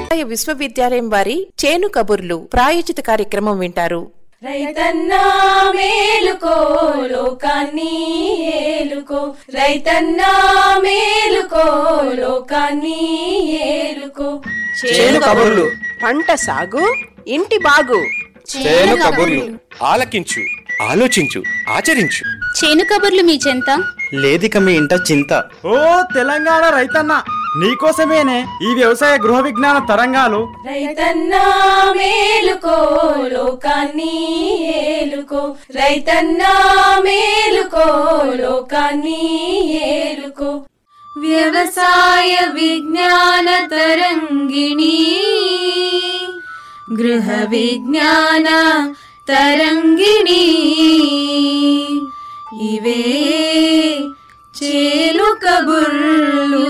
విశ్వవిద్యాలయం వారి చేను కబుర్లు ప్రాయోజిత కార్యక్రమం వింటారు రైతన్నా మేలుకో లోకాన్ని ఏలుకో రైతన్నా మేలుకో లోకాన్ని ఏలుకో చేను కబుర్లు పంట సాగు ఇంటి బాగు చేను కబుర్లు ఆలకించు ఆలోచించు ఆచరించు చేను కబుర్లు మీ చెంత లేదిక మీ ఇంట చింత ఓ తెలంగాణ రైతన్న నీకోసమేనే ఈ వ్యవసాయ గృహ విజ్ఞాన తరంగాలు రైతన్నా మేలుకో లోకాన్ని ఏలుకో రైతన్నా మేలుకో లోకాన్ని ఏలుకో వ్యవసాయ విజ్ఞాన తరంగిణి గృహ విజ్ఞాన తరంగిణి ఇవే చేలు కబుర్లు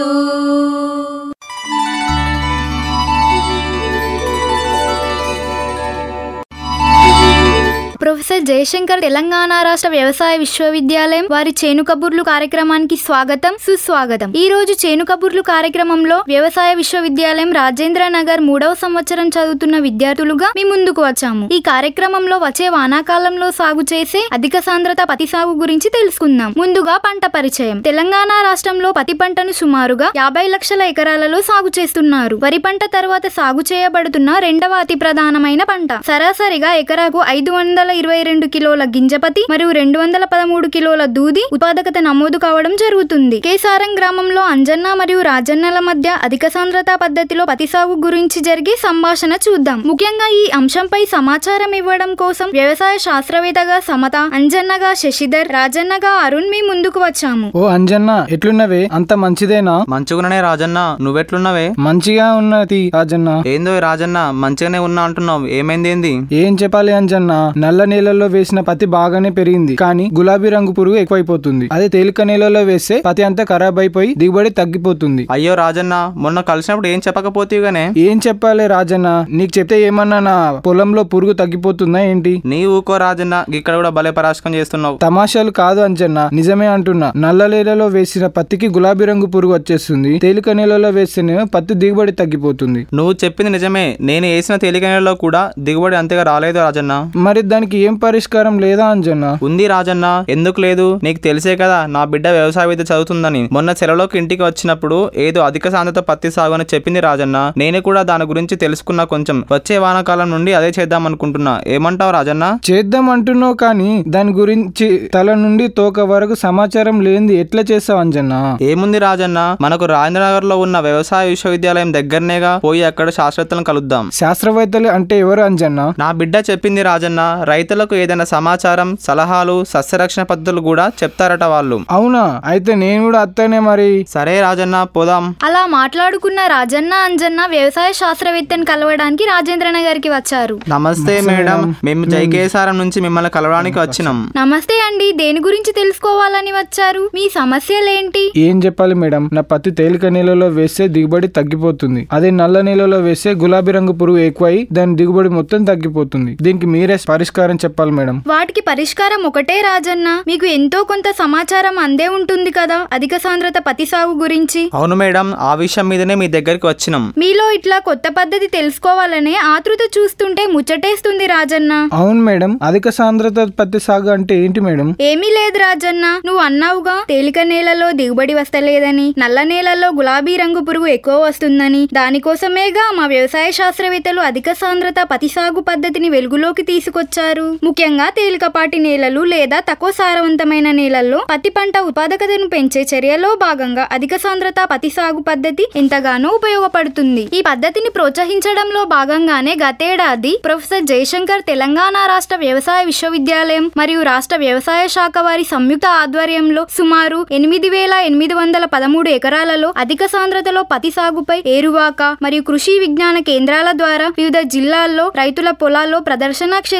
ప్రొఫెసర్ జయశంకర్ తెలంగాణ రాష్ట్ర వ్యవసాయ విశ్వవిద్యాలయం వారి చేను కబుర్లు కార్యక్రమానికి స్వాగతం సుస్వాగతం ఈ రోజు చేను కబుర్లు కార్యక్రమంలో వ్యవసాయ విశ్వవిద్యాలయం రాజేంద్ర నగర్ మూడవ సంవత్సరం చదువుతున్న విద్యార్థులుగా మీ ముందుకు వచ్చాము ఈ కార్యక్రమంలో వచ్చే వానాకాలంలో సాగు చేసే అధిక సాంద్రత పత్తి సాగు గురించి తెలుసుకుందాం ముందుగా పంట పరిచయం తెలంగాణ రాష్ట్రంలో పత్తి పంటను సుమారుగా యాభై లక్షల ఎకరాలలో సాగు చేస్తున్నారు వరి పంట తర్వాత సాగు చేయబడుతున్న రెండవ అతి ప్రధానమైన పంట సరాసరిగా ఎకరాకు ఐదు వందల ఇరవై రెండు కిలోల గింజపతి మరియు రెండు వందల పదమూడు కిలోల దూది ఉత్పాదకత నమోదు కావడం జరుగుతుంది కేసారం గ్రామంలో అంజన్న మరియు రాజన్నల మధ్య అధిక సాంద్రత పద్ధతిలో పత్తి సాగు గురించి జరిగే సంభాషణ చూద్దాం ముఖ్యంగా ఈ అంశంపై సమాచారం ఇవ్వడం కోసం వ్యవసాయ శాస్త్రవేత్తగా సమత అంజన్నగా శశిధర్ రాజన్నగా అరుణ్ మీ ముందుకు వచ్చాము ఓ అంజన్న ఎట్లున్నవే అంత మంచిదేనా మంచిగుననే రాజన్న నువ్వెట్లున్నవే మంచిగా ఉన్నది రాజన్న ఏందో ఈ రాజన్న మంచిగానే ఉన్నా అంటున్నావు ఏమైంది ఏంది ఏం చెప్పాలి అంజన్న నల్ల నీళ్ళల్లో వేసిన పత్తి బాగానే పెరిగింది కానీ గులాబీ రంగు పురుగు ఎక్కువైపోతుంది అదే తేలిక నీళ్ళలో వేస్తే పత్తి అంతా ఖరాబ్ అయిపోయి దిగుబడి తగ్గిపోతుంది అయ్యో రాజన్న మొన్న కలిసినప్పుడు ఏం చెప్పకపోతేగానే ఏం చెప్పాలి రాజన్న నీకు చెప్తే ఏమన్నా నా పొలంలో పురుగు తగ్గిపోతుందా ఏంటి నీ ఊకో రాజన్న ఇక్కడ కూడా భలే పరాశకం చేస్తున్నావు తమాషాలు కాదు అంజన్న నిజమే అంటున్నా నల్ల నీళ్ళలో వేసిన పత్తికి గులాబీ రంగు పురుగు వచ్చేస్తుంది తేలిక నీళ్ళలో వేస్తేనే పత్తి దిగుబడి తగ్గిపోతుంది నువ్వు చెప్పింది నిజమే నేను వేసిన తేలికలో కూడా దిగుబడి అంతగా రాలేదు రాజన్న మరి దానికి ఏం పరిష్కారం లేదా అంజన్న ఉంది రాజన్న ఎందుకు లేదు నీకు తెలిసే కదా నా బిడ్డ వ్యవసాయ విద్య చదువుతుందని మొన్న సెలవులోకి ఇంటికి వచ్చినప్పుడు ఏదో అధిక సాంద్రత పత్తి సాగు అని చెప్పింది రాజన్న నేను కూడా దాని గురించి తెలుసుకున్నా కొంచెం వచ్చే వానాకాలం నుండి అదే చేద్దాం అనుకుంటున్నా ఏమంటావు రాజన్న చేద్దాం అంటున్నావు కానీ దాని గురించి తల నుండి తోక వరకు సమాచారం లేనిది ఎట్లా చేస్తావు అంజన్న ఏముంది రాజన్న మనకు రాజేంద్రనగర్ లో ఉన్న వ్యవసాయ విశ్వవిద్యాలయం దగ్గరనేగా పోయి అక్కడ శాస్త్రవేత్తలను కలుద్దాం శాస్త్రవేత్తలు అంటే ఎవరు అంజన్న నా బిడ్డ చెప్పింది రాజన్న రైతులకు ఏదైనా సమాచారం సలహాలు సస్యరక్షణ పద్ధతులు కూడా చెప్తారట వాళ్ళు అవునా అయితే నేను కూడా అత్తనే మరి సరే రాజన్న పోదాం అలా మాట్లాడుకున్న రాజన్న అంజన్న వ్యవసాయ శాస్త్రవేత్తని కలవడానికి రాజేంద్ర నగర్కి వచ్చారు నమస్తే మేడం మేము జైకేసారం నుంచి మిమ్మల్ని కలవడానికి వచ్చినాం నమస్తే అండి దేని గురించి తెలుసుకోవాలని వచ్చారు మీ సమస్యలేంటి ఏం చెప్పాలి మేడం నా పత్తి తేలిక నీళ్ళలో వేస్తే దిగుబడి తగ్గిపోతుంది అదే నల్ల నీళ్ళలో వేస్తే గులాబీ రంగు పురుగు ఎక్కువై దాని దిగుబడి మొత్తం తగ్గిపోతుంది దీనికి మీరే పరిష్కారం చెప్పాలి మేడం వాటికి పరిష్కారం ఒకటే రాజన్న మీకు ఎంతో కొంత సమాచారం అందే ఉంటుంది కదా అధిక సాంద్రత పత్తి సాగు గురించి అవును మేడం ఆ విషయం మీదనే మీ దగ్గరికి వచ్చినాం మీలో ఇట్లా కొత్త పద్ధతి తెలుసుకోవాలనే ఆతృత చూస్తుంటే ముచ్చటేస్తుంది రాజన్న అవును మేడం అధిక సాంద్రత పత్తి సాగు అంటే ఏంటి మేడం ఏమీ లేదు రాజన్న నువ్వు అన్నావుగా తేలిక నేలలో దిగుబడి వస్తలేదని నల్ల నేలల్లో గులాబీ రంగు పురుగు ఎక్కువ వస్తుందని దానికోసమేగా మా వ్యవసాయ శాస్త్రవేత్తలు అధిక సాంద్రత పత్తి సాగు పద్ధతిని వెలుగులోకి తీసుకొచ్చారు ముఖ్యంగా తేలికపాటి నేలలు లేదా తక్కువ సారవంతమైన నేలల్లో పత్తి పంట ఉత్పాదకతను పెంచే చర్యలో భాగంగా అధిక సాంద్రత పత్తి సాగు పద్ధతి ఎంతగానో ఉపయోగపడుతుంది ఈ పద్ధతిని ప్రోత్సహించడంలో భాగంగానే గతేడాది ప్రొఫెసర్ జయశంకర్ తెలంగాణ రాష్ట్ర వ్యవసాయ విశ్వవిద్యాలయం మరియు రాష్ట్ర వ్యవసాయ శాఖ వారి సంయుక్త ఆధ్వర్యంలో సుమారు ఎనిమిది వేల ఎనిమిది వందల పదమూడు ఎకరాలలో అధిక సాంద్రతలో పత్తి సాగుపై ఏరువాక మరియు కృషి విజ్ఞాన కేంద్రాల ద్వారా వివిధ జిల్లాల్లో రైతుల పొలాల్లో ప్రదర్శన క్షేత్రాలు ఏర్పాటు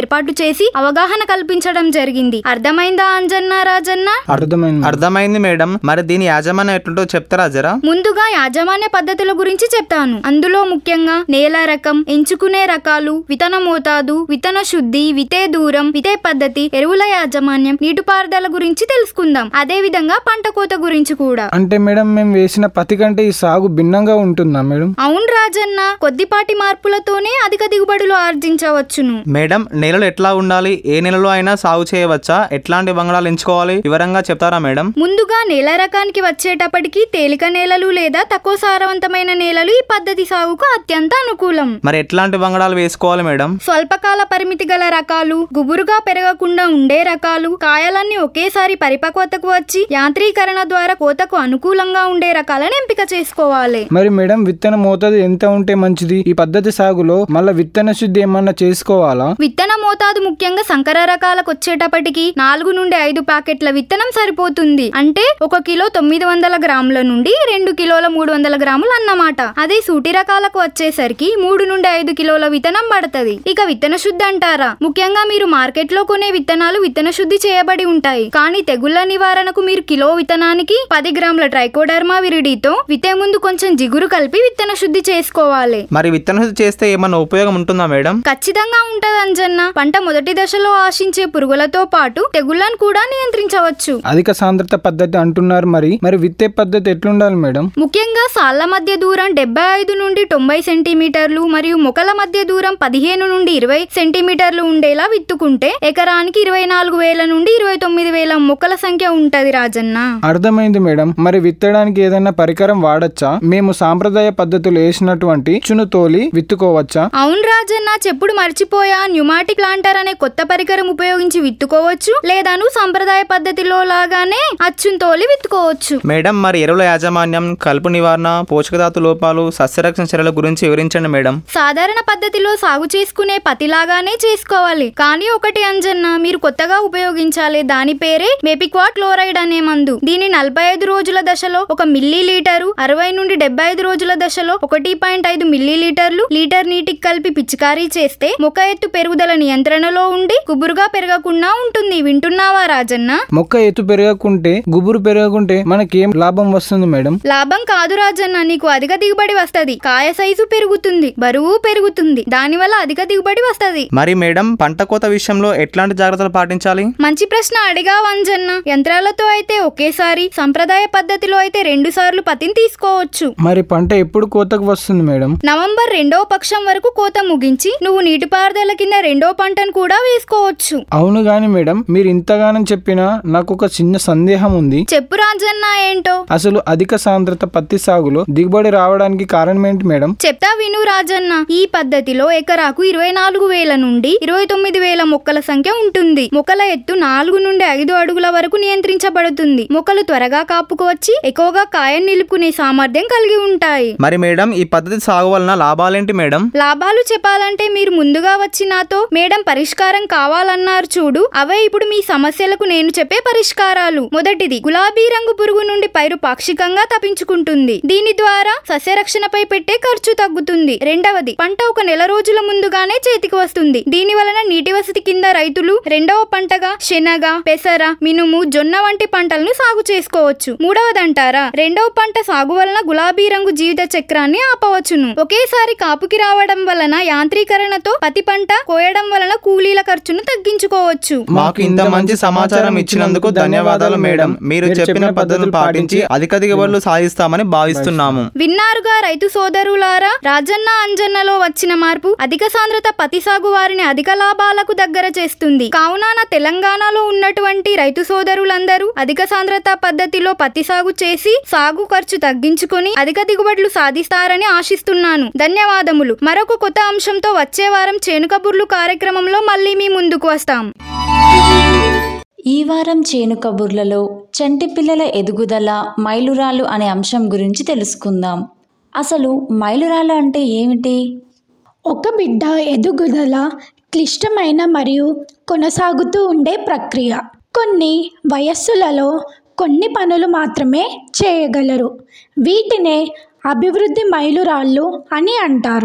ఏర్పాటు చేసి అవగాహన కల్పించడం జరిగింది అర్థమైందా అంజన్న రాజన్న అర్థమైంది అర్థమైంది మేడం మరి దీని యాజమాన్యం ఎట్లుంటో చెప్తారా జరా ముందుగా యాజమాన్య పద్ధతుల గురించి చెప్తాను అందులో ముఖ్యంగా నేల రకం ఎంచుకునే రకాలు విత్తన మోతాదు విత్తన శుద్ధి వితే దూరం వితే పద్ధతి ఎరువుల యాజమాన్యం నీటిపారుదల గురించి తెలుసుకుందాం అదే విధంగా పంట కోత గురించి కూడా అంటే మేడం మేము వేసిన పత్తి కంటే ఈ సాగు భిన్నంగా ఉంటుందా మేడం అవును రాజన్న కొద్దిపాటి మార్పులతోనే అధిక దిగుబడులు ఆర్జించవచ్చును మేడం నేలలు ఎట్లా ఉండాలి ఏ నెలలో అయినా సాగు చేయవచ్చా ఎట్లాంటి బంగాళాలు ఎంచుకోవాలి వివరంగా చెప్తారా మేడం ముందుగా నేల రకానికి వచ్చేటప్పటికి తేలిక నేలలు లేదా తక్కువ సారవంతమైన నేలలు ఈ పద్ధతి సాగుకు అత్యంత అనుకూలం మరి ఎట్లాంటి బంగాళాలు వేసుకోవాలి మేడం స్వల్పకాల పరిమితి గల రకాలు గుబురుగా పెరగకుండా ఉండే రకాలు కాయలన్నీ ఒకేసారి పరిపక్వతకు వచ్చి యాంత్రీకరణ ద్వారా కోతకు అనుకూలంగా ఉండే రకాలను ఎంపిక చేసుకోవాలి మరి మేడం విత్తన మోతాదు ఎంత ఉంటే మంచిది ఈ పద్ధతి సాగులో మళ్ళీ విత్తన శుద్ధి ఏమన్నా చేసుకోవాలా విత్తన మోతాదు ముఖ్యంగా సంకర రకాలకు వచ్చేటప్పటికి నాలుగు నుండి ఐదు ప్యాకెట్ల విత్తనం సరిపోతుంది అంటే ఒక కిలో తొమ్మిది వందల గ్రాముల నుండి రెండు కిలోల మూడు వందల గ్రాములు అన్నమాట అదే సూటి రకాలకు వచ్చేసరికి మూడు నుండి ఐదు కిలోల విత్తనం పడుతుంది ఇక విత్తన శుద్ధి అంటారా ముఖ్యంగా మీరు మార్కెట్ లో కొనే విత్తనాలు విత్తన శుద్ధి చేయబడి ఉంటాయి కానీ తెగుళ్ల నివారణకు మీరు కిలో విత్తనానికి పది గ్రాముల ట్రైకోడర్మా విరిడితో విత్తే ముందు కొంచెం జిగురు కలిపి విత్తన శుద్ధి చేసుకోవాలి మరి విత్తన శుద్ధి చేస్తే ఏమన్నా ఉపయోగం ఉంటుందా మేడం ఖచ్చితంగా ఉంటది అంజన్న పంట మొదటి దశలో ఆశించే పురుగులతో పాటు తెగుళ్లను కూడా నియంత్రించవచ్చు అధిక సాంద్రత పద్ధతి అంటున్నారు మరి మరి విత్తే పద్ధతి ఎట్లుండాలి మేడం ముఖ్యంగా సాళ్ల మధ్య దూరం డెబ్బై ఐదు నుండి తొంభై సెంటీమీటర్లు మరియు మొక్కల మధ్య దూరం పదిహేను నుండి ఇరవై సెంటీమీటర్లు ఉండేలా విత్తుకుంటే ఎకరానికి ఇరవై నాలుగు వేల నుండి ఇరవై తొమ్మిది వేల మొక్కల సంఖ్య ఉంటది రాజన్న అర్థమైంది మేడం మరి విత్తడానికి ఏదైనా పరికరం వాడచ్చా మేము సాంప్రదాయ పద్ధతులు వేసినటువంటి చును తోలి విత్తుకోవచ్చా అవును రాజన్న చెప్పుడు మర్చిపోయా న్యూమాటిక్ ప్లాంటర్ అనే కొత్త పరికరం ఉపయోగించి విత్తుకోవచ్చు లేదాను సంప్రదాయ పద్ధతిలో లాగానే అచ్చును తోలి విత్తుకోవచ్చు మేడం మరి ఎరువుల యాజమాన్యం కలుపు నివారణ పోషకధాతు లోపాలు సస్యరక్షణ చర్యల గురించి వివరించండి మేడం సాధారణ పద్ధతిలో సాగు చేసుకునే పతిలాగానే చేసుకోవాలి కానీ ఒకటి అంజన్న మీరు కొత్తగా ఉపయోగించాలి దాని పేరే మెపిక్వా క్లోరైడ్ అనే మందు దీని నలభై ఐదు రోజుల దశలో ఒక మిల్లీ లీటరు అరవై నుండి డెబ్బై ఐదు రోజుల దశలో ఒకటి పాయింట్ ఐదు మిల్లీ లీటర్లు లీటర్ నీటికి కలిపి పిచికారీ చేస్తే మొక్క ఎత్తు పెరుగుదల నియంత్రణలో ఉండి గుబురుగా పెరగకుండా ఉంటుంది వింటున్నావా రాజన్న మొక్క ఎత్తు పెరగకుంటే గుబురు పెరగకుంటే మనకేం లాభం వస్తుంది మేడం లాభం కాదు రాజన్న నీకు అధిక దిగుబడి వస్తది కాయ సైజు పెరుగుతుంది బరువు పెరుగుతుంది దానివల్ల అధిక దిగుబడి వస్తది మరి మేడం పంట కోత విషయంలో ఎట్లాంటి జాగ్రత్తలు పాటించాలి మంచి ప్రశ్న అడిగా వంజన్న యంత్రాలతో అయితే ఒకేసారి సంప్రదాయ పద్ధతిలో అయితే రెండు సార్లు పత్తిని తీసుకోవచ్చు మరి పంట ఎప్పుడు కోతకు వస్తుంది మేడం నవంబర్ రెండో పక్షం వరకు కోత ముగించి నువ్వు నీటిపారుదల కింద రెండో పంటను కూడా వేసుకోవచ్చు అవును గాని మేడం మీరు ఇంతగానం చెప్పినా నాకు ఒక చిన్న సందేహం ఉంది చెప్పు రాజన్న ఏంటో అసలు అధిక సాంద్రత పత్తి సాగులో దిగుబడి రావడానికి కారణం ఏంటి మేడం చెప్తా విను రాజన్న ఈ పద్ధతిలో ఎకరాకు ఇరవై నాలుగు వేల నుండి ఇరవై తొమ్మిది వేల మొక్కల సంఖ్య ఉంటుంది మొక్కల ఎత్తు నాలుగు నుండి ఐదు అడుగుల వరకు నియంత్రించబడుతుంది మొక్కలు త్వరగా కాపుకు వచ్చి ఎక్కువగా కాయను నిలుపుకునే సామర్థ్యం కలిగి ఉంటాయి మరి మేడం ఈ పద్ధతి సాగు వలన లాభాలేంటి మేడం లాభాలు చెప్పాలంటే మీరు ముందుగా వచ్చి నాతో మేడం పరిష్కారం కావాలన్నారు చూడు అవే ఇప్పుడు మీ సమస్యలకు నేను చెప్పే పరిష్కారాలు మొదటిది గులాబీ రంగు పురుగు నుండి పైరు పాక్షికంగా తప్పించుకుంటుంది దీని ద్వారా సస్యరక్షణపై పెట్టే ఖర్చు తగ్గుతుంది రెండవది పంట ఒక నెల రోజుల ముందుగానే చేతికి వస్తుంది దీని వలన నీటి వసతి కింద రైతులు రెండవ పంటగా శనగ పెసర మినుము జొన్న వంటి పంటలను సాగు చేసుకోవచ్చు మూడవదంటారా రెండవ పంట సాగు వలన గులాబీ రంగు జీవిత చక్రాన్ని ఆపవచ్చును ఒకేసారి కాపుకి రావడం వలన యాంత్రీకరణతో పత్తి పంట కోయడం వలన కూలీల ఖర్చును తగ్గించుకోవచ్చు మాకు ఇంత మంచి సమాచారం ఇచ్చినందుకు ధన్యవాదాలు మేడం మీరు చెప్పిన పద్ధతులు పాటించి అధిక దిగుబడులు సాధిస్తామని భావిస్తున్నాము విన్నారుగా రైతు సోదరులారా రాజన్న అంజన్నలో వచ్చిన మార్పు అధిక సాంద్రత పత్తి సాగు వారిని అధిక లాభాలకు దగ్గర చేస్తుంది కావున నా తెలంగాణలో ఉన్నటువంటి రైతు సోదరులందరూ అధిక సాంద్రత పద్ధతిలో పత్తి సాగు చేసి సాగు ఖర్చు తగ్గించుకొని అధిక దిగుబడులు సాధిస్తారని ఆశిస్తున్నాను ధన్యవాదములు మరొక కొత్త అంశంతో వచ్చే వారం చేనుకబుర్లు కార్యక్రమంలో మళ్ళీ మీ ముందుకు వస్తాం ఈ వారం చేను కబుర్లలో చంటి పిల్లల ఎదుగుదల మైలురాళ్ళు అనే అంశం గురించి తెలుసుకుందాం అసలు మైలురాళ్ళు అంటే ఏమిటి ఒక బిడ్డ ఎదుగుదల క్లిష్టమైన మరియు కొనసాగుతూ ఉండే ప్రక్రియ కొన్ని వయస్సులలో కొన్ని పనులు మాత్రమే చేయగలరు వీటినే అభివృద్ధి మైలురాళ్ళు అని అంటారు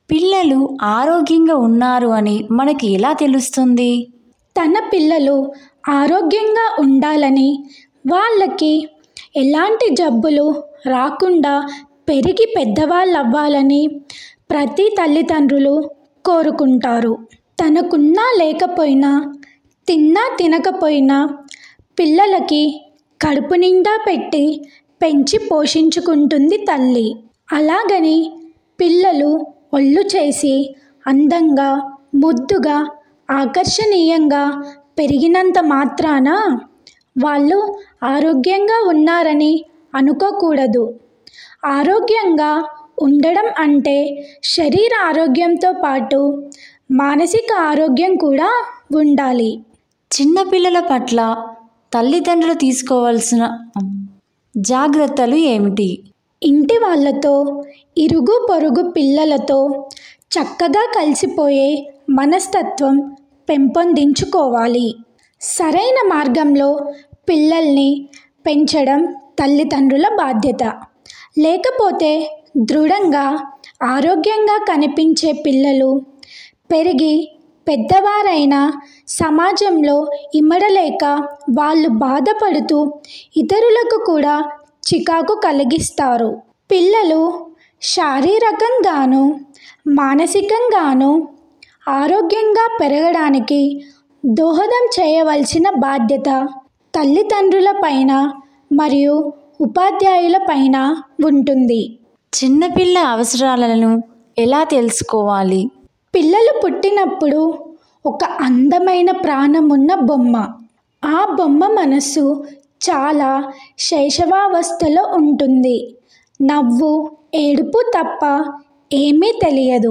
పిల్లలు ఆరోగ్యంగా ఉన్నారు అని మనకి ఎలా తెలుస్తుంది తన పిల్లలు ఆరోగ్యంగా ఉండాలని వాళ్ళకి ఎలాంటి జబ్బులు రాకుండా పెరిగి పెద్దవాళ్ళు అవ్వాలని ప్రతి తల్లిదండ్రులు కోరుకుంటారు తనకున్నా లేకపోయినా తిన్నా తినకపోయినా పిల్లలకి కడుపు నిండా పెట్టి పెంచి పోషించుకుంటుంది తల్లి అలాగని పిల్లలు ఒళ్ళు చేసి అందంగా ముద్దుగా ఆకర్షణీయంగా పెరిగినంత మాత్రాన వాళ్ళు ఆరోగ్యంగా ఉన్నారని అనుకోకూడదు ఆరోగ్యంగా ఉండడం అంటే శరీర ఆరోగ్యంతో పాటు మానసిక ఆరోగ్యం కూడా ఉండాలి చిన్నపిల్లల పట్ల తల్లిదండ్రులు తీసుకోవాల్సిన జాగ్రత్తలు ఏమిటి ఇంటి వాళ్ళతో ఇరుగు పొరుగు పిల్లలతో చక్కగా కలిసిపోయే మనస్తత్వం పెంపొందించుకోవాలి సరైన మార్గంలో పిల్లల్ని పెంచడం తల్లిదండ్రుల బాధ్యత లేకపోతే దృఢంగా ఆరోగ్యంగా కనిపించే పిల్లలు పెరిగి పెద్దవారైన సమాజంలో ఇమడలేక వాళ్ళు బాధపడుతూ ఇతరులకు కూడా చికాకు కలిగిస్తారు పిల్లలు శారీరకంగాను మానసికంగాను ఆరోగ్యంగా పెరగడానికి దోహదం చేయవలసిన బాధ్యత తల్లిదండ్రుల పైన మరియు ఉపాధ్యాయుల పైన ఉంటుంది చిన్నపిల్ల అవసరాలను ఎలా తెలుసుకోవాలి పిల్లలు పుట్టినప్పుడు ఒక అందమైన ప్రాణమున్న బొమ్మ ఆ బొమ్మ మనసు చాలా శైశవావస్థలో ఉంటుంది నవ్వు ఏడుపు తప్ప ఏమీ తెలియదు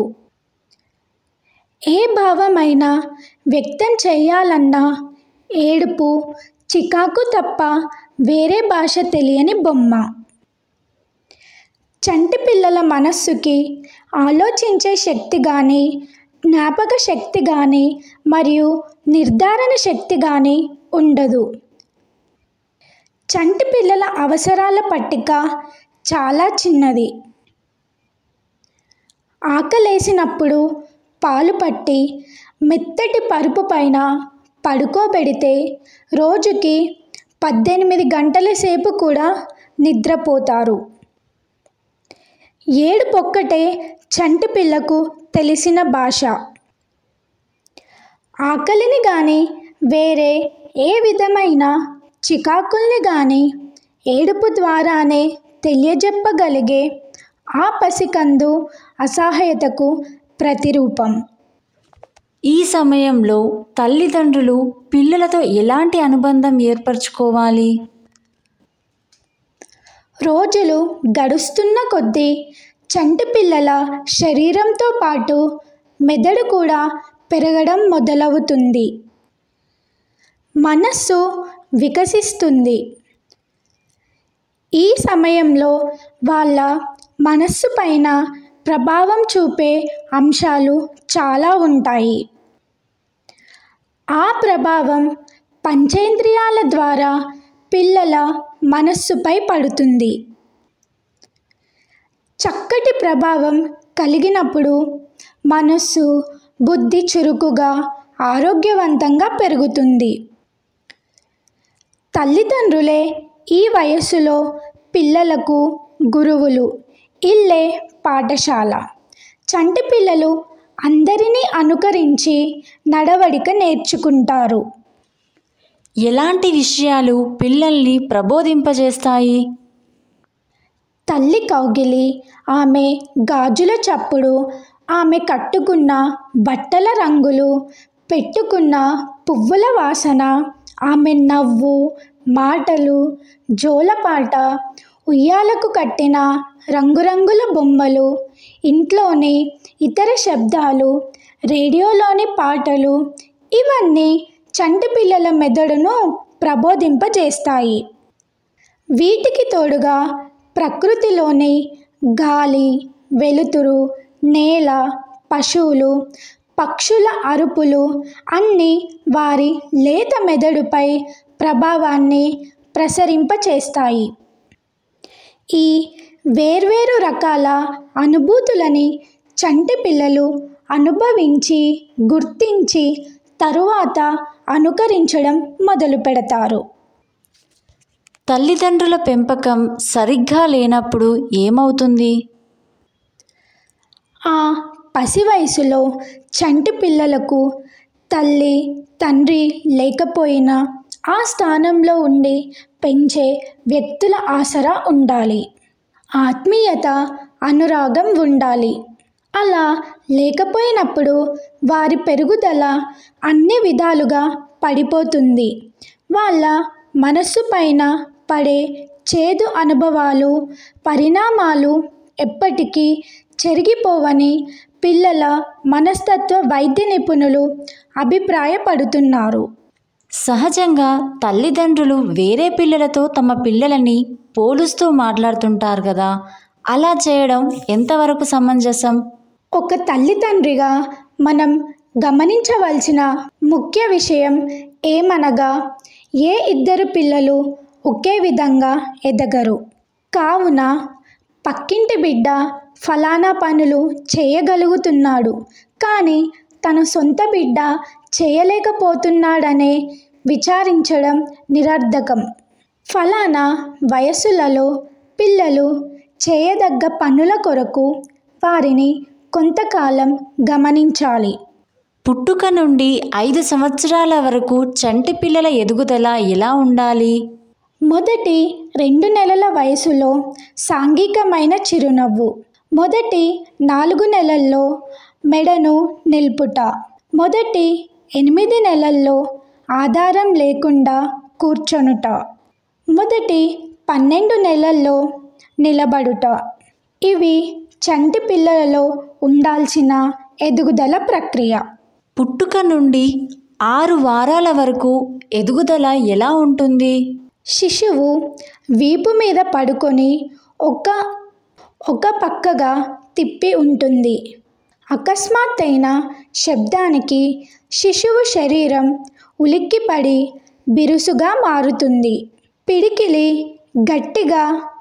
ఏ భావమైనా వ్యక్తం చేయాలన్నా ఏడుపు చికాకు తప్ప వేరే భాష తెలియని బొమ్మ చంటి పిల్లల మనస్సుకి ఆలోచించే శక్తి కానీ జ్ఞాపక శక్తి కానీ మరియు నిర్ధారణ శక్తి కానీ ఉండదు చంటి పిల్లల అవసరాల పట్టిక చాలా చిన్నది ఆకలేసినప్పుడు పాలు పట్టి మెత్తటి పరుపు పైన పడుకోబెడితే రోజుకి పద్దెనిమిది గంటల సేపు కూడా నిద్రపోతారు ఏడుపొక్కటే చంటి పిల్లకు తెలిసిన భాష ఆకలిని కానీ వేరే ఏ విధమైన చికాకుల్ని కానీ ఏడుపు ద్వారానే తెలియజెప్పగలిగే ఆ పసికందు అసహాయతకు ప్రతిరూపం ఈ సమయంలో తల్లిదండ్రులు పిల్లలతో ఎలాంటి అనుబంధం ఏర్పరచుకోవాలి రోజులు గడుస్తున్న కొద్దీ చంటి పిల్లల శరీరంతో పాటు మెదడు కూడా పెరగడం మొదలవుతుంది మనస్సు వికసిస్తుంది ఈ సమయంలో వాళ్ళ మనస్సు పైన ప్రభావం చూపే అంశాలు చాలా ఉంటాయి ఆ ప్రభావం పంచేంద్రియాల ద్వారా పిల్లల మనస్సుపై పడుతుంది చక్కటి ప్రభావం కలిగినప్పుడు మనస్సు బుద్ధి చురుకుగా ఆరోగ్యవంతంగా పెరుగుతుంది తల్లిదండ్రులే ఈ వయస్సులో పిల్లలకు గురువులు ఇల్లే పాఠశాల చంటి పిల్లలు అందరినీ అనుకరించి నడవడిక నేర్చుకుంటారు ఎలాంటి విషయాలు పిల్లల్ని ప్రబోధింపజేస్తాయి తల్లి కౌగిలి ఆమె గాజుల చప్పుడు ఆమె కట్టుకున్న బట్టల రంగులు పెట్టుకున్న పువ్వుల వాసన ఆమె నవ్వు మాటలు జోలపాట ఉయ్యాలకు కట్టిన రంగురంగుల బొమ్మలు ఇంట్లోని ఇతర శబ్దాలు రేడియోలోని పాటలు ఇవన్నీ చంటి పిల్లల మెదడును ప్రబోధింపజేస్తాయి వీటికి తోడుగా ప్రకృతిలోని గాలి వెలుతురు నేల పశువులు పక్షుల అరుపులు అన్నీ వారి లేత మెదడుపై ప్రభావాన్ని ప్రసరింపచేస్తాయి ఈ వేర్వేరు రకాల అనుభూతులని చంటి పిల్లలు అనుభవించి గుర్తించి తరువాత అనుకరించడం మొదలు పెడతారు తల్లిదండ్రుల పెంపకం సరిగ్గా లేనప్పుడు ఏమవుతుంది ఆ పసి వయసులో చంటి పిల్లలకు తల్లి తండ్రి లేకపోయినా ఆ స్థానంలో ఉండి పెంచే వ్యక్తుల ఆసరా ఉండాలి ఆత్మీయత అనురాగం ఉండాలి అలా లేకపోయినప్పుడు వారి పెరుగుదల అన్ని విధాలుగా పడిపోతుంది వాళ్ళ మనస్సు పైన పడే చేదు అనుభవాలు పరిణామాలు ఎప్పటికీ చెరిగిపోవని పిల్లల మనస్తత్వ వైద్య నిపుణులు అభిప్రాయపడుతున్నారు సహజంగా తల్లిదండ్రులు వేరే పిల్లలతో తమ పిల్లలని పోలుస్తూ మాట్లాడుతుంటారు కదా అలా చేయడం ఎంతవరకు సమంజసం ఒక తల్లిదండ్రిగా మనం గమనించవలసిన ముఖ్య విషయం ఏమనగా ఏ ఇద్దరు పిల్లలు ఒకే విధంగా ఎదగరు కావున పక్కింటి బిడ్డ ఫలానా పనులు చేయగలుగుతున్నాడు కానీ తన సొంత బిడ్డ చేయలేకపోతున్నాడనే విచారించడం నిరర్ధకం ఫలానా వయస్సులలో పిల్లలు చేయదగ్గ పనుల కొరకు వారిని కొంతకాలం గమనించాలి పుట్టుక నుండి ఐదు సంవత్సరాల వరకు చంటి పిల్లల ఎదుగుదల ఎలా ఉండాలి మొదటి రెండు నెలల వయసులో సాంఘికమైన చిరునవ్వు మొదటి నాలుగు నెలల్లో మెడను నిల్పుట మొదటి ఎనిమిది నెలల్లో ఆధారం లేకుండా కూర్చొనుట మొదటి పన్నెండు నెలల్లో నిలబడుట ఇవి చంటి పిల్లలలో ఉండాల్సిన ఎదుగుదల ప్రక్రియ పుట్టుక నుండి ఆరు వారాల వరకు ఎదుగుదల ఎలా ఉంటుంది శిశువు వీపు మీద పడుకొని ఒక ఒక పక్కగా తిప్పి ఉంటుంది అకస్మాత్తైన శబ్దానికి శిశువు శరీరం ఉలిక్కిపడి బిరుసుగా మారుతుంది పిడికిలి గట్టిగా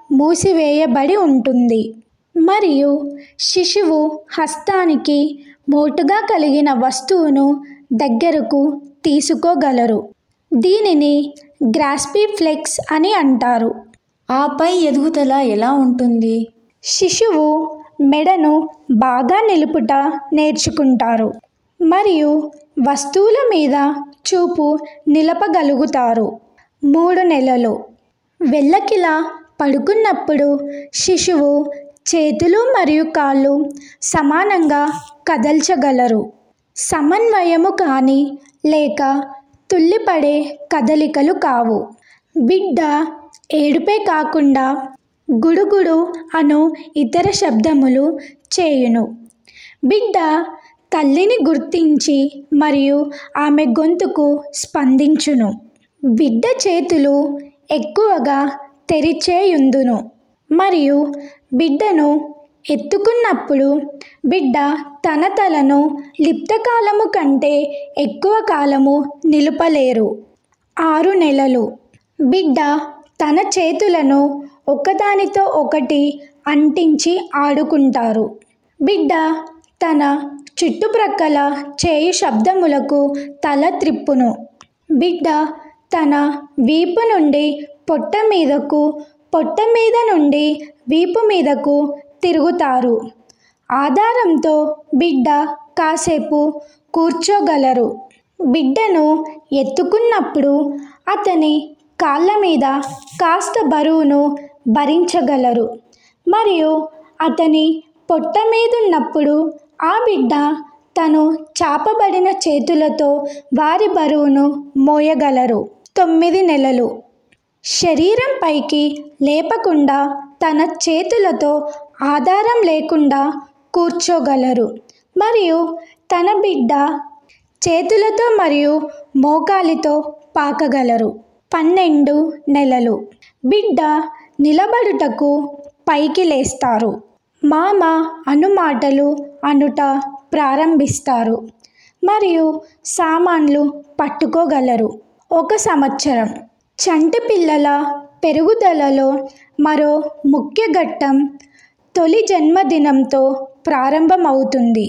మూసివేయబడి ఉంటుంది మరియు శిశువు హస్తానికి మోటుగా కలిగిన వస్తువును దగ్గరకు తీసుకోగలరు దీనిని గ్రాస్పీ ఫ్లెక్స్ అని అంటారు ఆపై ఎదుగుదల ఎలా ఉంటుంది శిశువు మెడను బాగా నిలుపుట నేర్చుకుంటారు మరియు వస్తువుల మీద చూపు నిలపగలుగుతారు మూడు నెలలు వెళ్ళకిలా పడుకున్నప్పుడు శిశువు చేతులు మరియు కాళ్ళు సమానంగా కదల్చగలరు సమన్వయము కానీ లేక తుల్లిపడే కదలికలు కావు బిడ్డ ఏడుపే కాకుండా గుడుగుడు అను ఇతర శబ్దములు చేయును బిడ్డ తల్లిని గుర్తించి మరియు ఆమె గొంతుకు స్పందించును బిడ్డ చేతులు ఎక్కువగా తెరిచేయుందును మరియు బిడ్డను ఎత్తుకున్నప్పుడు బిడ్డ తన తలను లిప్తకాలము కంటే ఎక్కువ కాలము నిలుపలేరు ఆరు నెలలు బిడ్డ తన చేతులను ఒకదానితో ఒకటి అంటించి ఆడుకుంటారు బిడ్డ తన చుట్టుప్రక్కల చేయు శబ్దములకు తల త్రిప్పును బిడ్డ తన వీపు నుండి పొట్ట మీదకు పొట్ట మీద నుండి వీపు మీదకు తిరుగుతారు ఆధారంతో బిడ్డ కాసేపు కూర్చోగలరు బిడ్డను ఎత్తుకున్నప్పుడు అతని కాళ్ళ మీద కాస్త బరువును భరించగలరు మరియు అతని పొట్ట మీదున్నప్పుడు ఆ బిడ్డ తను చాపబడిన చేతులతో వారి బరువును మోయగలరు తొమ్మిది నెలలు శరీరం పైకి లేపకుండా తన చేతులతో ఆధారం లేకుండా కూర్చోగలరు మరియు తన బిడ్డ చేతులతో మరియు మోకాలితో పాకగలరు పన్నెండు నెలలు బిడ్డ నిలబడుటకు పైకి లేస్తారు మామ అనుమాటలు అనుట ప్రారంభిస్తారు మరియు సామాన్లు పట్టుకోగలరు ఒక సంవత్సరం చంటి పిల్లల పెరుగుదలలో మరో ముఖ్య ఘట్టం తొలి జన్మదినంతో ప్రారంభమవుతుంది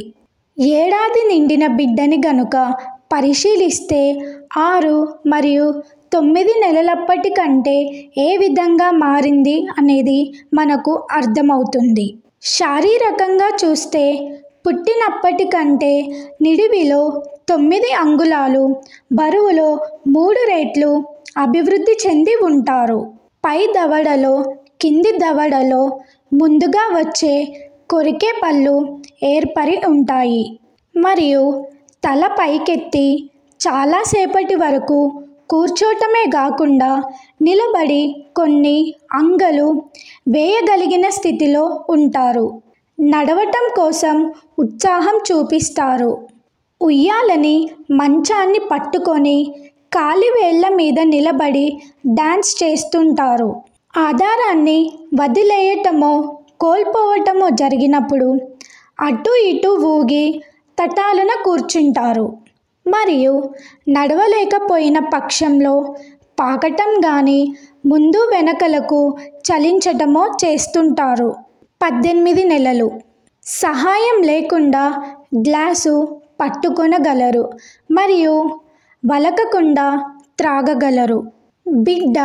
ఏడాది నిండిన బిడ్డని గనుక పరిశీలిస్తే ఆరు మరియు తొమ్మిది నెలలప్పటి కంటే ఏ విధంగా మారింది అనేది మనకు అర్థమవుతుంది శారీరకంగా చూస్తే పుట్టినప్పటి కంటే నిడివిలో తొమ్మిది అంగుళాలు బరువులో మూడు రేట్లు అభివృద్ధి చెంది ఉంటారు పై దవడలో కింది దవడలో ముందుగా వచ్చే కొరికే పళ్ళు ఏర్పరి ఉంటాయి మరియు తల పైకెత్తి చాలాసేపటి వరకు కూర్చోటమే కాకుండా నిలబడి కొన్ని అంగలు వేయగలిగిన స్థితిలో ఉంటారు నడవటం కోసం ఉత్సాహం చూపిస్తారు ఉయ్యాలని మంచాన్ని పట్టుకొని కాలివేళ్ల మీద నిలబడి డాన్స్ చేస్తుంటారు ఆధారాన్ని వదిలేయటమో కోల్పోవటమో జరిగినప్పుడు అటు ఇటు ఊగి తటాలున కూర్చుంటారు మరియు నడవలేకపోయిన పక్షంలో పాకటం కానీ ముందు వెనకలకు చలించటమో చేస్తుంటారు పద్దెనిమిది నెలలు సహాయం లేకుండా గ్లాసు పట్టుకొనగలరు మరియు వలకకుండా త్రాగగలరు బిడ్డ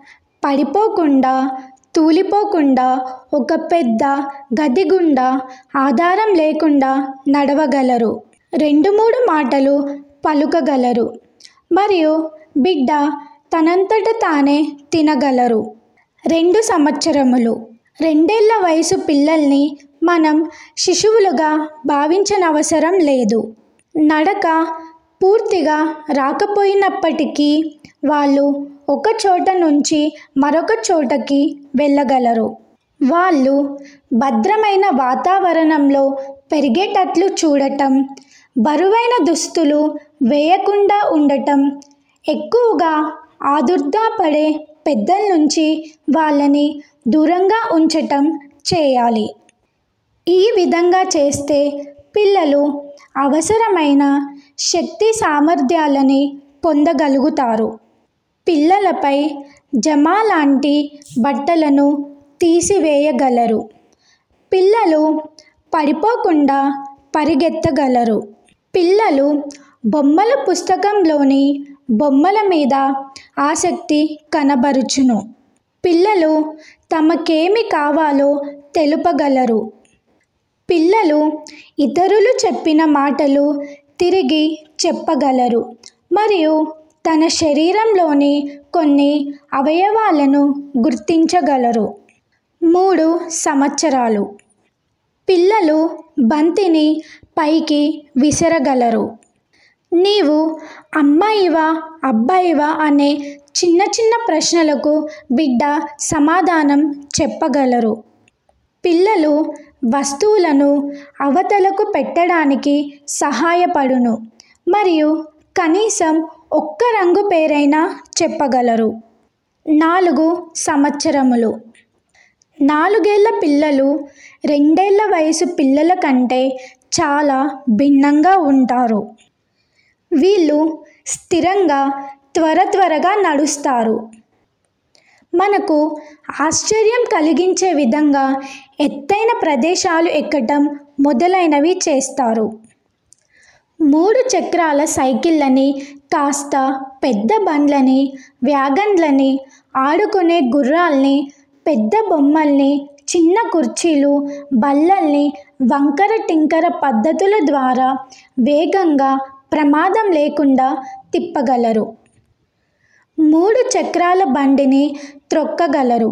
పడిపోకుండా తూలిపోకుండా ఒక పెద్ద గది గుండా ఆధారం లేకుండా నడవగలరు రెండు మూడు మాటలు పలుకగలరు మరియు బిడ్డ తనంతట తానే తినగలరు రెండు సంవత్సరములు రెండేళ్ల వయసు పిల్లల్ని మనం శిశువులుగా భావించనవసరం లేదు నడక పూర్తిగా రాకపోయినప్పటికీ వాళ్ళు ఒక చోట నుంచి మరొక చోటకి వెళ్ళగలరు వాళ్ళు భద్రమైన వాతావరణంలో పెరిగేటట్లు చూడటం బరువైన దుస్తులు వేయకుండా ఉండటం ఎక్కువగా ఆదుర్దా పడే పెద్దల నుంచి వాళ్ళని దూరంగా ఉంచటం చేయాలి ఈ విధంగా చేస్తే పిల్లలు అవసరమైన శక్తి సామర్థ్యాలని పొందగలుగుతారు పిల్లలపై జమా లాంటి బట్టలను తీసివేయగలరు పిల్లలు పడిపోకుండా పరిగెత్తగలరు పిల్లలు బొమ్మల పుస్తకంలోని బొమ్మల మీద ఆసక్తి కనబరుచును పిల్లలు తమకేమి కావాలో తెలుపగలరు పిల్లలు ఇతరులు చెప్పిన మాటలు తిరిగి చెప్పగలరు మరియు తన శరీరంలోని కొన్ని అవయవాలను గుర్తించగలరు మూడు సంవత్సరాలు పిల్లలు బంతిని పైకి విసరగలరు నీవు అమ్మాయివా అబ్బాయివా అనే చిన్న చిన్న ప్రశ్నలకు బిడ్డ సమాధానం చెప్పగలరు పిల్లలు వస్తువులను అవతలకు పెట్టడానికి సహాయపడును మరియు కనీసం ఒక్క రంగు పేరైనా చెప్పగలరు నాలుగు సంవత్సరములు నాలుగేళ్ల పిల్లలు రెండేళ్ల వయసు పిల్లల కంటే చాలా భిన్నంగా ఉంటారు వీళ్ళు స్థిరంగా త్వర త్వరగా నడుస్తారు మనకు ఆశ్చర్యం కలిగించే విధంగా ఎత్తైన ప్రదేశాలు ఎక్కటం మొదలైనవి చేస్తారు మూడు చక్రాల సైకిళ్ళని కాస్త పెద్ద బండ్లని వ్యాగన్లని ఆడుకునే గుర్రాల్ని పెద్ద బొమ్మల్ని చిన్న కుర్చీలు బల్లల్ని వంకర టింకర పద్ధతుల ద్వారా వేగంగా ప్రమాదం లేకుండా తిప్పగలరు మూడు చక్రాల బండిని త్రొక్కగలరు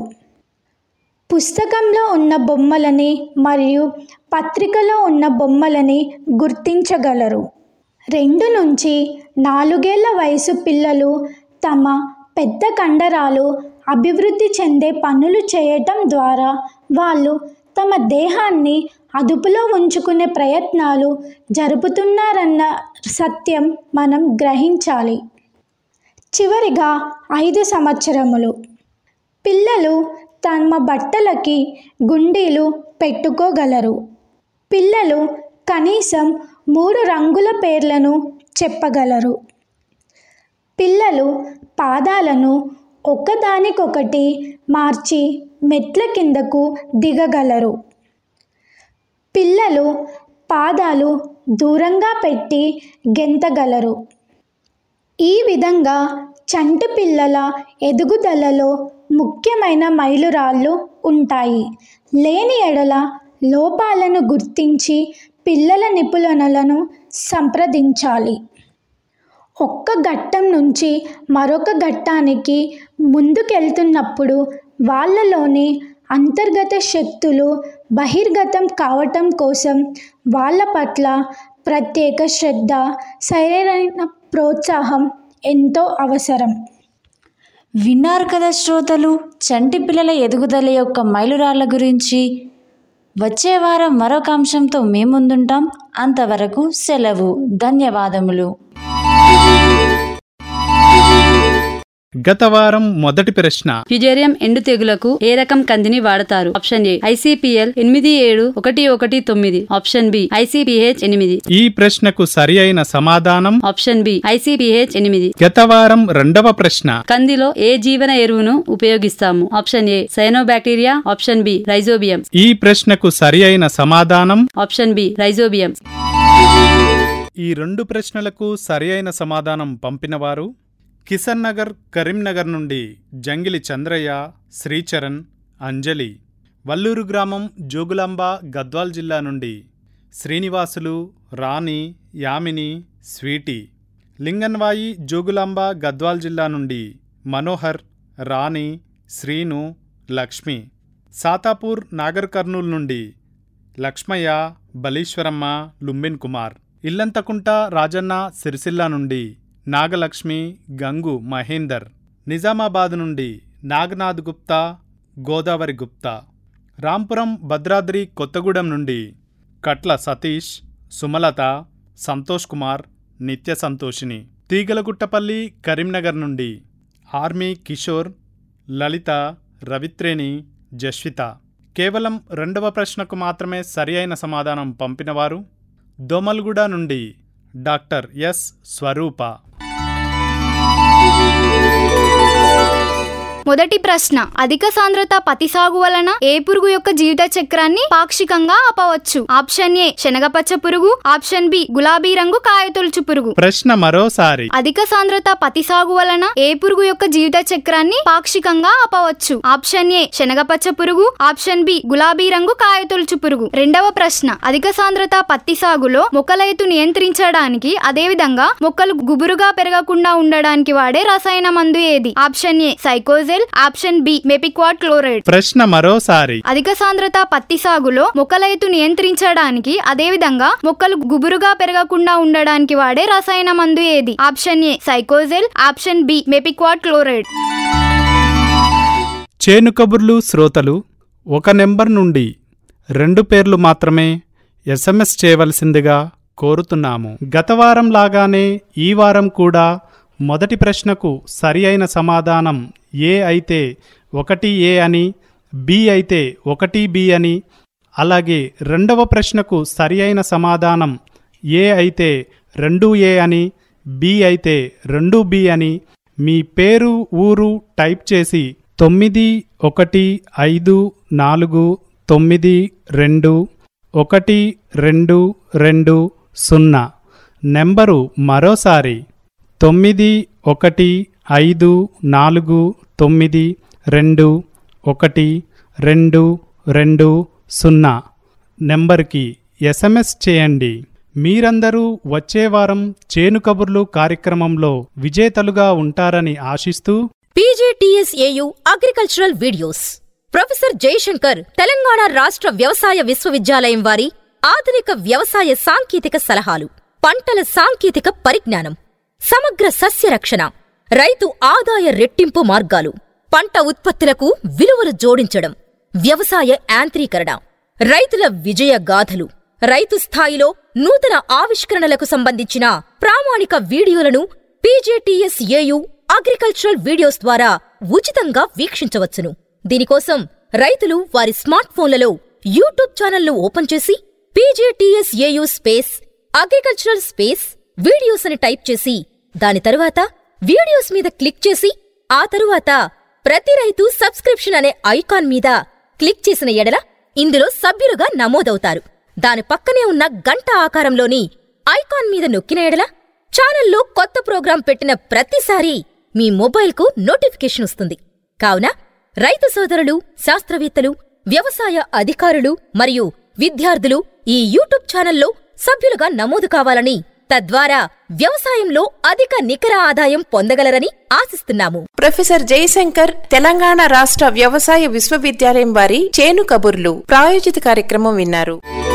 పుస్తకంలో ఉన్న బొమ్మలని మరియు పత్రికలో ఉన్న బొమ్మలని గుర్తించగలరు రెండు నుంచి నాలుగేళ్ల వయసు పిల్లలు తమ పెద్ద కండరాలు అభివృద్ధి చెందే పనులు చేయటం ద్వారా వాళ్ళు తమ దేహాన్ని అదుపులో ఉంచుకునే ప్రయత్నాలు జరుపుతున్నారన్న సత్యం మనం గ్రహించాలి చివరిగా ఐదు సంవత్సరములు పిల్లలు తమ బట్టలకి గుండీలు పెట్టుకోగలరు పిల్లలు కనీసం మూడు రంగుల పేర్లను చెప్పగలరు పిల్లలు పాదాలను ఒకదానికొకటి మార్చి మెట్ల కిందకు దిగగలరు పిల్లలు పిల్లలు పాదాలు దూరంగా పెట్టి గెంతగలరు ఈ విధంగా చంటి పిల్లల ఎదుగుదలలో ముఖ్యమైన మైలురాళ్ళు ఉంటాయి లేని ఎడల లోపాలను గుర్తించి పిల్లల నిపుణులను సంప్రదించాలి ఒక్క ఘట్టం నుంచి మరొక ఘట్టానికి ముందుకెళ్తున్నప్పుడు వాళ్ళలోని అంతర్గత శక్తులు బహిర్గతం కావటం కోసం వాళ్ళ పట్ల ప్రత్యేక శ్రద్ధ సరైన ప్రోత్సాహం ఎంతో అవసరం విన్నారు కదా శ్రోతలు చంటి పిల్లల ఎదుగుదల యొక్క మైలురాళ్ల గురించి వచ్చే వారం మరొక అంశంతో మేము ముందుంటాం అంతవరకు సెలవు ధన్యవాదములు గత వారం మొదటి ప్రశ్న ఫ్యుజేరియం ఎండు తెగులకు ఏ రకం కందిని వాడతారు ఆప్షన్ ఏ ఐసీపీఎల్ ఎనిమిది ఏడు ఒకటి ఒకటి తొమ్మిది ఆప్షన్ బి ఐసీపీహెచ్ ఎనిమిది ఈ ప్రశ్నకు సరి అయిన సమాధానం ఆప్షన్ బి ఐసీపీహెచ్ ఎనిమిది గత వారం రెండవ ప్రశ్న కందిలో ఏ జీవన ఎరువును ఉపయోగిస్తాము option A cyanobacteria option B rhizobium ఈ ప్రశ్నకు సరి అయిన సమాధానం ఆప్షన్ బి రైజోబియం ఈ రెండు ప్రశ్నలకు సరి అయిన సమాధానం పంపినవారు కిషన్ నగర్ కరీంనగర్ నుండి జంగిలి చంద్రయ్య శ్రీచరణ్ అంజలి వల్లూరు గ్రామం జోగులాంబ గద్వాల్ జిల్లా నుండి శ్రీనివాసులు రాణి యామిని స్వీటీ లింగన్వాయి జోగులాంబ గద్వాల్ జిల్లా నుండి మనోహర్ రాణి శ్రీను లక్ష్మి సాతాపూర్ నాగర్ కర్నూల్ నుండి లక్ష్మయ్య బలీశ్వరమ్మ లుంబిన్ కుమార్ ఇల్లంతకుంట రాజన్న సిరిసిల్ల నుండి నాగలక్ష్మి గంగు మహేందర్ నిజామాబాద్ నుండి నాగనాథ్ గుప్తా గోదావరి గుప్తా రాంపురం భద్రాద్రి కొత్తగూడెం నుండి కట్ల సతీష్ సుమలత సంతోష్ కుమార్ నిత్య సంతోషిని తీగలగుట్టపల్లి కరీంనగర్ నుండి ఆర్మీ కిషోర్ లలిత రవిత్రేణి జస్విత కేవలం రెండవ ప్రశ్నకు మాత్రమే సరి అయిన సమాధానం పంపినవారు దోమల్గూడ నుండి డాక్టర్ ఎస్ స్వరూప మొదటి ప్రశ్న అధిక సాంద్రత పత్తి సాగు వలన ఏ పురుగు యొక్క జీవిత చక్రాన్ని పాక్షికంగా ఆపవచ్చు ఆప్షన్ ఏ శనగపచ్చ పురుగు ఆప్షన్ బి గులాబీ రంగు కాయతొలుచు పురుగు ప్రశ్న మరోసారి అధిక సాంద్రత పత్తి సాగు వలన ఏ పురుగు యొక్క జీవిత చక్రాన్ని పాక్షికంగా ఆపవచ్చు ఆప్షన్ ఏ శనగపచ్చ పురుగు ఆప్షన్ బి గులాబీ రంగు కాయతొలుచు పురుగు రెండవ ప్రశ్న అధిక సాంద్రత పత్తి సాగులో మొక్కల ఎత్తు నియంత్రించడానికి అదే విధంగా మొక్కలు గుబురుగా పెరగకుండా ఉండడానికి వాడే రసాయన మందు ఏది option A cycocel option B mepiquat chloride ప్రశ్న మరోసారి అధిక సాంద్రత పత్తి సాగులో మొక్కల ఎత్తు నియంత్రించడానికి అదే విధంగా మొక్కలు గుబురుగా పెరగకుండా ఉండడానికి వాడే రసాయన మందు ఏది option A cycocel option B mepiquat chloride చేను కబుర్లు శ్రోతలు ఒక నెంబర్ నుండి రెండు పేర్లు మాత్రమే ఎస్ఎంఎస్ చేయవలసిందిగా కోరుతున్నాము గత వారం లాగానే ఈ వారం కూడా మొదటి ప్రశ్నకు సరి అయిన సమాధానం ఏ అయితే ఒకటి ఏ అని బి అయితే ఒకటి బి అని అలాగే రెండవ ప్రశ్నకు సరి అయిన సమాధానం ఏ అయితే రెండు ఏ అని బి అయితే రెండు బి అని మీ పేరు ఊరు టైప్ చేసి తొమ్మిది ఒకటి ఐదు నాలుగు తొమ్మిది రెండు ఒకటి రెండు రెండు సున్నా నెంబరు మరోసారి తొమ్మిది ఒకటి ఐదు నాలుగు తొమ్మిది రెండు ఒకటి రెండు రెండు సున్నా నెంబర్కి ఎస్ఎంఎస్ చేయండి మీరందరూ వచ్చే వారం చేను కబుర్లు కార్యక్రమంలో విజేతలుగా ఉంటారని ఆశిస్తూ PGTSAU agricultural videos professor Jayashankar Telangana రాష్ట్ర వ్యవసాయ విశ్వవిద్యాలయం వారి ఆధునిక వ్యవసాయ సాంకేతిక సలహాలు పంటల సాంకేతిక పరిజ్ఞానం సమగ్ర సస్య రక్షణ రైతు ఆదాయ రెట్టింపు మార్గాలు పంట ఉత్పత్తులకు విలువలు జోడించడం వ్యవసాయ యాంత్రీకరణ రైతుల విజయ గాథలు రైతు స్థాయిలో నూతన ఆవిష్కరణలకు సంబంధించిన ప్రామాణిక వీడియోలను పీజేటీఎస్ఏయు అగ్రికల్చరల్ వీడియోస్ ద్వారా ఉచితంగా వీక్షించవచ్చును దీనికోసం రైతులు వారి స్మార్ట్ ఫోన్లలో యూట్యూబ్ ఛానల్ను ఓపెన్ చేసి PJTSAU space agricultural space videos అని టైప్ చేసి దాని తరువాత వీడియోస్ మీద క్లిక్ చేసి ఆ తరువాత ప్రతి రైతు సబ్స్క్రిప్షన్ అనే ఐకాన్ మీద క్లిక్ చేసిన ఎడల ఇందులో సభ్యులుగా నమోదవుతారు దాని పక్కనే ఉన్న గంట ఆకారంలోని ఐకాన్ మీద నొక్కిన ఎడల ఛానల్లో కొత్త ప్రోగ్రాం పెట్టిన ప్రతిసారీ మీ మొబైల్కు నోటిఫికేషన్ వస్తుంది కావున రైతు సోదరులు శాస్త్రవేత్తలు వ్యవసాయ అధికారులు మరియు విద్యార్థులు ఈ యూట్యూబ్ ఛానల్లో సభ్యులుగా నమోదు కావాలని తద్వారా వ్యవసాయంలో అధిక నికర ఆదాయం పొందగలరని ఆశిస్తున్నాము ప్రొఫెసర్ జయశంకర్ తెలంగాణ రాష్ట్ర వ్యవసాయ విశ్వవిద్యాలయం వారి చేను కబుర్లు ప్రాయోజిత కార్యక్రమం విన్నారు